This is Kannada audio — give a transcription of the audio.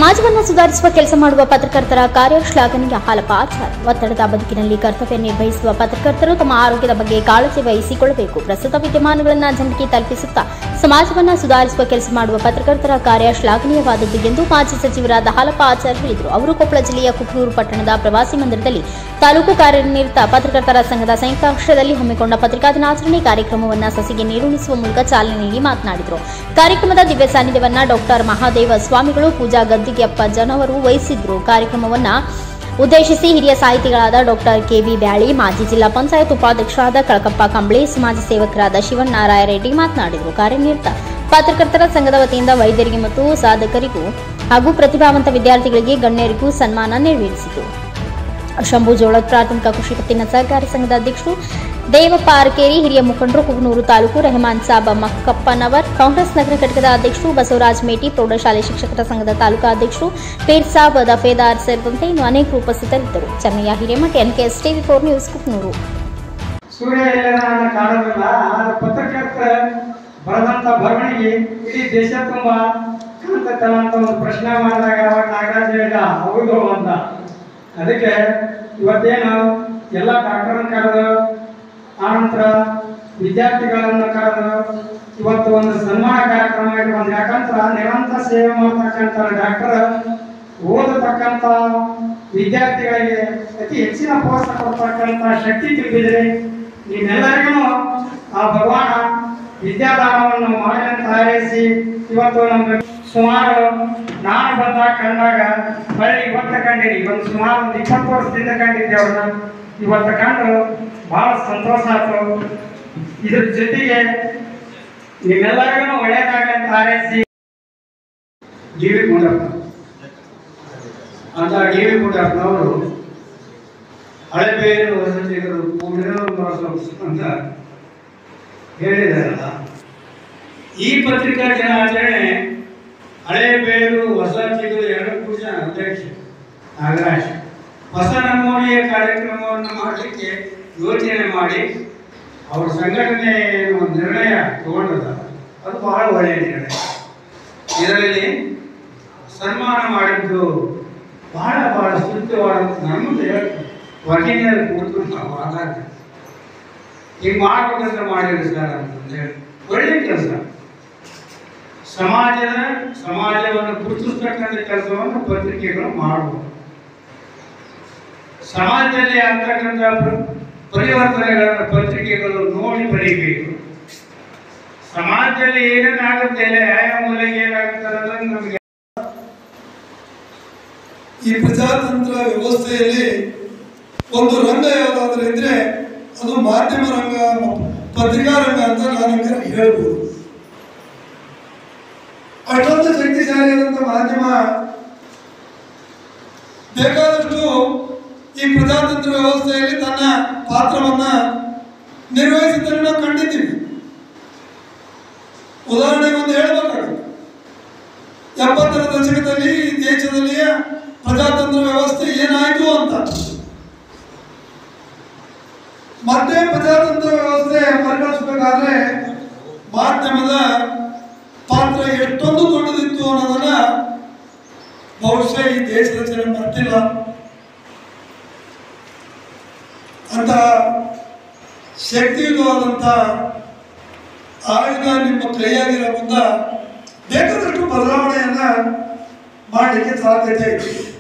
ಸಮಾಜವನ್ನು ಸುಧಾರಿಸುವ ಕೆಲಸ ಮಾಡುವ ಪತ್ರಕರ್ತರ ಕಾರ್ಯ ಶ್ಲಾಘನೀಯ ಹಾಲಪ್ಪ ಆಚಾರ್ ಒತ್ತಡದ ಬದುಕಿನಲ್ಲಿ ಕರ್ತವ್ಯ ನಿರ್ವಹಿಸುವ ಪತ್ರಕರ್ತರು ತಮ್ಮ ಆರೋಗ್ಯದ ಬಗ್ಗೆ ಕಾಳಜಿ ವಹಿಸಿಕೊಳ್ಳಬೇಕು ಪ್ರಸ್ತುತ ವಿದ್ಯಮಾನಗಳನ್ನು ಜನರಿಗೆ ತಲುಪಿಸುತ್ತಾ ಸಮಾಜವನ್ನು ಸುಧಾರಿಸುವ ಕೆಲಸ ಮಾಡುವ ಪತ್ರಕರ್ತರ ಕಾರ್ಯ ಶ್ಲಾಘನೀಯವಾದದ್ದು ಎಂದು ಮಾಜಿ ಸಚಿವರಾದ ಹಾಲಪ್ಪ ಆಚಾರ್ ಹೇಳಿದರು ಅವರು ಕೊಪ್ಪಳ ಜಿಲ್ಲೆಯ ಕುಕ್ನೂರು ಪಟ್ಟಣದ ಪ್ರವಾಸಿ ಮಂದಿರದಲ್ಲಿ ತಾಲೂಕು ಕಾರ್ಯನಿರತ ಪತ್ರಕರ್ತರ ಸಂಘದ ಸಂಯುಕ್ತಾಶ್ರಯದಲ್ಲಿ ಹಮ್ಮಿಕೊಂಡ ಪತ್ರಿಕಾ ದಿನಾಚರಣೆ ಕಾರ್ಯಕ್ರಮವನ್ನು ಸಸಿಗೆ ನೀರುಣಿಸುವ ಮೂಲಕ ಚಾಲನೆ ನೀಡಿ ಮಾತನಾಡಿದರು ಕಾರ್ಯಕ್ರಮದ ದಿವ್ಯ ಸಾನ್ನಿಧ್ಯವನ್ನ ಡಾಕ್ಟರ್ ಮಹಾದೇವ ಸ್ವಾಮಿಗಳು ಪೂಜಾ ಗದ್ದಿಗೆಯಪ್ಪ ಜನವರು ವಹಿಸಿದ್ರು ಕಾರ್ಯಕ್ರಮವನ್ನ ಉದ್ದೇಶಿಸಿ ಹಿರಿಯ ಸಾಹಿತಿಗಳಾದ ಡಾಕ್ಟರ್ ಕೆವಿ ಬ್ಯಾಳಿ ಮಾಜಿ ಜಿಲ್ಲಾ ಪಂಚಾಯತ್ ಉಪಾಧ್ಯಕ್ಷರಾದ ಕಳಕಪ್ಪ ಕಂಬಳಿ ಸಮಾಜ ಸೇವಕರಾದ ಶಿವಣ್ಣಾರಾಯರೆಡ್ಡಿ ಮಾತನಾಡಿದರು ಕಾರ್ಯನಿರತ ಪತ್ರಕರ್ತರ ಸಂಘದ ವತಿಯಿಂದ ವೈದ್ಯರಿಗೆ ಮತ್ತು ಸಾಧಕರಿಗೂ ಹಾಗೂ ಪ್ರತಿಭಾವಂತ ವಿದ್ಯಾರ್ಥಿಗಳಿಗೆ ಗಣ್ಯರಿಗೂ ಸನ್ಮಾನ ನೆರವೇರಿಸಿತು ಶಂಭು ಜೋಳದ್ ಪ್ರಾಥಮಿಕ ಕೃಷಿ ಪತ್ತಿನ ಸಹಕಾರಿ ಸಂಘದ ಅಧ್ಯಕ್ಷರು ದೇವಪ್ಪ ಆರ್ಕೇರಿ ಹಿರಿಯ ಮುಖಂಡರು ಕುಗ್ನೂರು ತಾಲೂಕು ರೆಹಮಾನ್ ಸಾಬ್ ಮಕ್ಕಪ್ಪನವರ್ ಕಾಂಗ್ರೆಸ್ ನಗರ ಘಟಕದ ಅಧ್ಯಕ್ಷರು ಬಸವರಾಜ್ ಮೇಟಿ ಪ್ರೌಢಶಾಲೆ ಶಿಕ್ಷಕರ ಸಂಘದ ತಾಲೂಕಾ ಅಧ್ಯಕ್ಷರು ಪೀರ್ ಸಾಬ್ ದಫೇದಾರ್ ಸೇರಿದಂತೆ ಇನ್ನು ಅನೇಕರು ಉಪಸ್ಥಿತರಿದ್ದರು Chennayya Hiremath NKS TV four news Kuknoor ಸೂರ್ಯ ಇಲ್ಲದ ಕಾಣೋದಿಲ್ಲ ಆದ್ರೆ ಪತ್ರಕರ್ತರ ಬರೆದಂತ ಬರವಣಿಗೆ ಇಡೀ ದೇಶ ತುಂಬ ಕಾಣ್ತೈತಲ್ಲ ಅಂತ ಒಂದು ಪ್ರಶ್ನೆ ಮಾಡಿದಾಗ ಅವಾಗ ನಾಗರಾಜ್ ಹೇಳಿದ ಹೌದು ಅಂತ ಅದಕ್ಕೆ ಇವತ್ತೇನು ಎಲ್ಲ ಡಾಕ್ಟರ್ನ ಕರೆದು ಆನಂತರ ವಿದ್ಯಾರ್ಥಿಗಳನ್ನು ಕರೆದು ಇವತ್ತು ಒಂದು ಸನ್ಮಾನ ಕಾರ್ಯಕ್ರಮ ಇಟ್ಕೊಂಡು ಯಾಕಂದ್ರೆ ನಿರಂತರ ಸೇವೆ ಮಾಡ್ತಕ್ಕಂಥ ಡಾಕ್ಟರ್ ಓದತಕ್ಕಂಥ ವಿದ್ಯಾರ್ಥಿಗಳಿಗೆ ಅತಿ ಹೆಚ್ಚಿನ ಪ್ರೋತ್ಸಾಹ ಕೊಡ್ತಕ್ಕಂಥ ಶಕ್ತಿ ತುಂಬಿದ್ರೆ ನಿಮ್ಮೆಲ್ಲರಿಗೂ ಆ ಭಗವಾನ ವಿದ್ಯಾದಾನವನ್ನು ಮಾಡಿ ಅಂತ ಹಾರೈಸಿ ಇವತ್ತು ನಮ್ಗೆ ಸುಮಾರು ನಾನು ಬಂದಾಗ ಕಂಡಾಗ ಬಳ್ಳಿ ಇವತ್ತು ಕಂಡಿನಿ ಒಂದು ಸುಮಾರು ಒಂದು ಇಪ್ಪತ್ತು ವರ್ಷದಿಂದ ಕಂಡಿದ್ದೆ ಅವ್ರನ್ನ ಇವತ್ತು ಕಂಡು ಬಹಳ ಸಂತೋಷ ಆಯ್ತು ಇದ್ರ ಜೊತೆಗೆ ನಿಮ್ಮೆಲ್ಲರಿಗೂ ಒಳ್ಳೆಯದಾಗಲಿ ಅಂತ ಹಾರೈಸಿ ಡಿ ವಿ ಗುಂಡಪ್ಪ ಅಂತ ಡಿ ವಿ ಗುಂಡಪ್ಪನವರು ಹಳೆಬೇರು ವಸತಿಗರು ಪುನರ್ವಾಸ ಅಂತ ಹೇಳಿದಾರಲ್ಲ ಈ ಪತ್ರಿಕಾ ದಿನಾಚರಣೆ ಹಳೆ ಬೇರು ಹೊಸ ಚಿಗುರು ಎರಡು ಪೂಜ ಅಧ್ಯಕ್ಷ ನಾಗರಾಜ್ ಹೊಸ ನಮೂನೆಯ ಕಾರ್ಯಕ್ರಮವನ್ನು ಮಾಡಲಿಕ್ಕೆ ಯೋಚನೆ ಮಾಡಿ ಅವ್ರ ಸಂಘಟನೆ ಒಂದು ನಿರ್ಣಯ ತಗೊಂಡದ ಅದು ಬಹಳ ಒಳ್ಳೆಯ ನಿರ್ಣಯ ಇದರಲ್ಲಿ ಸನ್ಮಾನ ಮಾಡಿದ್ದು ಬಹಳ ಬಹಳ ಸ್ತುತ್ಯವಾದ ನಮ್ಮದು ಹೊರಗಿನ ಕೂತು ನಾವು ಆದಾಗ ಹಿಂಗೆ ಮಾಡ್ಬೇಕಂತ ಮಾಡಿರಿ ಸರ್ ಅಂತ ಹೇಳಿ ಒಳ್ಳೆ ಕೆಲಸ ಸಮಾಜದ ಸಮಾಜವನ್ನು ಗುರುತಿಸ್ತಕ್ಕಂಥ ಕೆಲಸವನ್ನು ಪತ್ರಿಕೆಗಳು ಮಾಡಬಹುದು ಸಮಾಜದಲ್ಲಿ ಆಗ್ತಕ್ಕಂಥ ಪ್ರ- ಪರಿವರ್ತನೆಗಳನ್ನು ಪತ್ರಿಕೆಗಳು ನೋಡಿ ಬರೀಬೇಕು ಸಮಾಜದಲ್ಲಿ ಏನೇನಾಗುತ್ತೆ ಯಾವ ಮೂಲೆಗೆ ಏನಾಗುತ್ತೆ ಅನ್ನೋದನ್ನು ನಮಗೆ ಈ ಪ್ರಜಾತಂತ್ರ ವ್ಯವಸ್ಥೆಯಲ್ಲಿ ಒಂದು ರಂಗ ಯಾವುದಾದ್ರೂ ಇದ್ರೆ ಅದು ಮಾಧ್ಯಮ ರಂಗ ಮ- ಪತ್ರಿಕಾ ರಂಗ ಅಂತ ನಾನು ನಿಮ್ಗೆ ಹೇಳ್ಬೋದು ಅಷ್ಟೊಂದು ಶಕ್ತಿಶಾಲಿಯಾದಂಥ ಮಾಧ್ಯಮ ಬೇಕಾದಷ್ಟು ಈ ಪ್ರಜಾತಂತ್ರ ವ್ಯವಸ್ಥೆಯಲ್ಲಿ ತನ್ನ ಪಾತ್ರವನ್ನ ನಿರ್ವಹಿಸಿದ್ದನ್ನು ನಾವು ಕಂಡಿದ್ದೀವಿ ಉದಾಹರಣೆಗೆ ಒಂದು ಹೇಳ್ಬೇಕಾಗುತ್ತೆ ಎಪ್ಪತ್ತರ ದಶಕದಲ್ಲಿ ಈ ದೇಶದಲ್ಲಿಯ ಪ್ರಜಾತಂತ್ರ ವ್ಯವಸ್ಥೆ ಏನಾಯಿತು ಅಂತ ಮತ್ತೆ ಪ್ರಜಾತಂತ್ರ ವ್ಯವಸ್ಥೆ ಪರಿಗಣಿಸಬೇಕಾದ್ರೆ ಮಾಧ್ಯಮದ ಪಾತ್ರ ಎಷ್ಟೊಂದು ದೊಡ್ಡದಿತ್ತು ಅನ್ನೋದನ್ನ ಬಹುಶಃ ಈ ದೇಶದ ಜನ ಮರ್ತಿಲ್ಲ ಅಂತ ಶಕ್ತಿಯುತವಾದಂಥ ಆಯುಧ ನಿಮ್ಮ ಕೈಯಾಗಿರೋದ್ರಿಂದ ಬೇಕಾದಷ್ಟು ಬದಲಾವಣೆಯನ್ನ ಮಾಡಲಿಕ್ಕೆ ಸಾಧ್ಯತೆ ಇದೆ